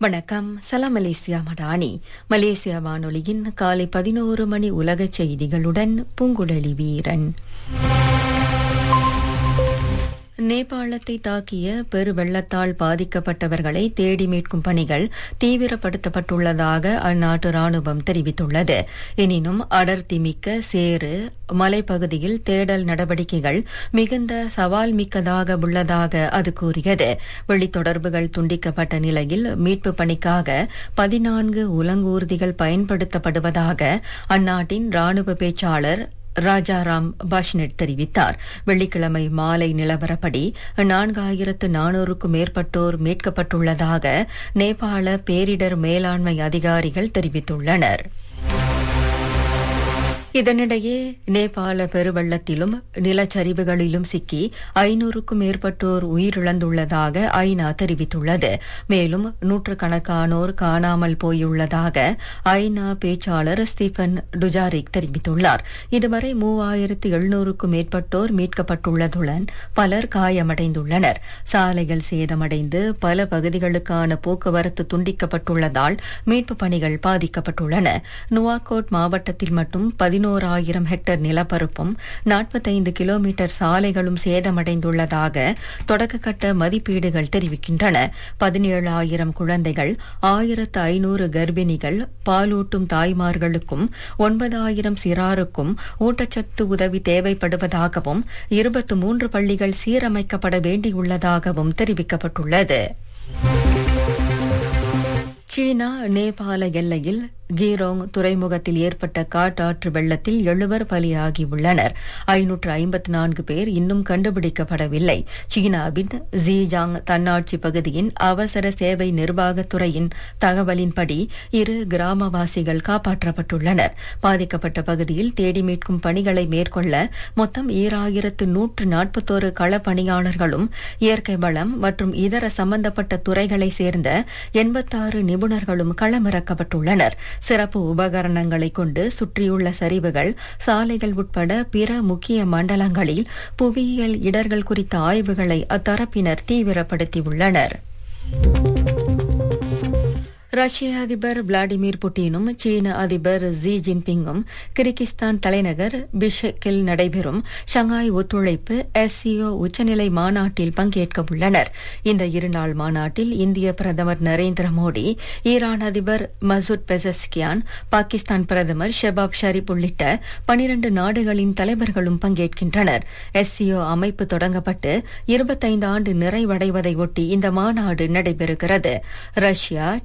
வணக்கம் சலாம் Malaysia Madani Malaysia வானொலியின் காலை பதினோரு மணி உலகச் செய்திகளுடன் பூங்குழலி வீரன் நேபாளத்தை தாக்கிய பெருவெள்ளத்தால் பாதிக்கப்பட்டவர்களை தேடி மீட்கும் பணிகள் தீவிரப்படுத்தப்பட்டுள்ளதாக அந்நாட்டு ராணுவம் தெரிவித்துள்ளது எனினும் அடர்த்தி மிக்க சேறு மலைப்பகுதியில் தேடல் நடவடிக்கைகள் மிகுந்த சவால் மிக்கதாக உள்ளதாக அது கூறியது வெளித்தொடர்புகள் துண்டிக்கப்பட்ட நிலையில் மீட்பு பணிக்காக பதினான்கு உலங்கூர்திகள் பயன்படுத்தப்படுவதாக அந்நாட்டின் ராணுவ பேச்சாளர் ராஜாராம் பாஷ்னெட் தெரிவித்தார் வெள்ளிக்கிழமை மாலை நிலவரப்படி நான்காயிரத்து நானூறுக்கும் மேற்பட்டோர் மீட்கப்பட்டுள்ளதாக நேபாள பேரிடர் மேலாண்மை அதிகாரிகள் தெரிவித்துள்ளனா் இதனிடையே நேபாள பெருவெள்ளத்திலும் நிலச்சரிவுகளிலும் சிக்கி ஐநூறுக்கும் மேற்பட்டோர் உயிரிழந்துள்ளதாக ஐநா தெரிவித்துள்ளது மேலும் நூற்றுக்கணக்கானோர் காணாமல் போயுள்ளதாக ஐநா பேச்சாளர் ஸ்டீபன் டுஜாரிக் தெரிவித்துள்ளார் இதுவரை மூவாயிரத்து எழுநூறுக்கும் மேற்பட்டோர் மீட்கப்பட்டுள்ளதுடன் பலர் காயமடைந்துள்ளனர் சாலைகள் சேதமடைந்து பல பகுதிகளுக்கான போக்குவரத்து துண்டிக்கப்பட்டுள்ளதால் மீட்புப் பணிகள் பாதிக்கப்பட்டுள்ளன நுவாகோட் மாவட்டத்தில் மட்டும் பதினோரு பதினோராயிரம் ஹெக்டேர் நிலப்பரப்பும் நாற்பத்தைந்து கிலோமீட்டர் சாலைகளும் சேதமடைந்துள்ளதாக தொடக்கக்கட்ட மதிப்பீடுகள் தெரிவிக்கின்றன பதினேழாயிரம் குழந்தைகள் ஆயிரத்து ஐநூறு கர்ப்பிணிகள் பாலூட்டும் தாய்மார்களுக்கும் ஒன்பதாயிரம் சிறாருக்கும் ஊட்டச்சத்து உதவி தேவைப்படுவதாகவும் இருபத்து மூன்று பள்ளிகள் சீரமைக்கப்பட வேண்டியுள்ளதாகவும் தெரிவிக்கப்பட்டுள்ளது சீனா நேபாள எல்லையில் கீரோங் துறைமுகத்தில் ஏற்பட்ட காட்டாற்று வெள்ளத்தில் எழுவர் பலியாகியுள்ளனர் ஐநூற்று ஐம்பத்தி நான்கு பேர் இன்னும் கண்டுபிடிக்கப்படவில்லை சீனாவின் ஜீஜாங் தன்னாட்சி பகுதியின் அவசர சேவை நிர்வாகத்துறையின் தகவலின்படி இரு கிராமவாசிகள் காப்பாற்றப்பட்டுள்ளனர் பாதிக்கப்பட்ட பகுதியில் தேடி மீட்கும் பணிகளை மேற்கொள்ள மொத்தம் ஈராயிரத்து நூற்று நாற்பத்தோரு களப்பணியாளர்களும் இயற்கை வளம் மற்றும் இதர சம்பந்தப்பட்ட துறைகளை சேர்ந்த எண்பத்தாறு நிபுணர்களும் களமிறக்கப்பட்டுள்ளனர் சிறப்பு உபகரணங்களை கொண்டு சுற்றியுள்ள சரிவுகள் சாலைகள் உட்பட பிற முக்கிய மண்டலங்களில் புவியியல் இடர்கள் குறித்த ஆய்வுகளை அத்தரப்பினர் தீவிரப்படுத்தியுள்ளனர் ரஷ்ய அதிபர் விளாடிமிர் புட்டினும் சீன அதிபர் ஜி ஜின்பிங்கும் கிர்கிஸ்தான் தலைநகர் பிஷெக்கில் நடைபெறும் ஷங்காய் ஒத்துழைப்பு எஸ்சிஓ உச்சநிலை மாநாட்டில் பங்கேற்க உள்ளனர் இந்த இருநாள் மாநாட்டில் இந்திய பிரதமர் நரேந்திர மோடி ஈரான் அதிபர் மசூத் பெசஸ்கியான் பாகிஸ்தான் பிரதமர் ஷெபாப் ஷரீப் உள்ளிட்ட பனிரண்டு நாடுகளின் தலைவர்களும் பங்கேற்கின்றனர் எஸ்சிஓ அமைப்பு தொடங்கப்பட்டு இருபத்தைந்து ஆண்டு நிறைவடைவதை ஒட்டி இந்த மாநாடு நடைபெறுகிறது ரஷ்யா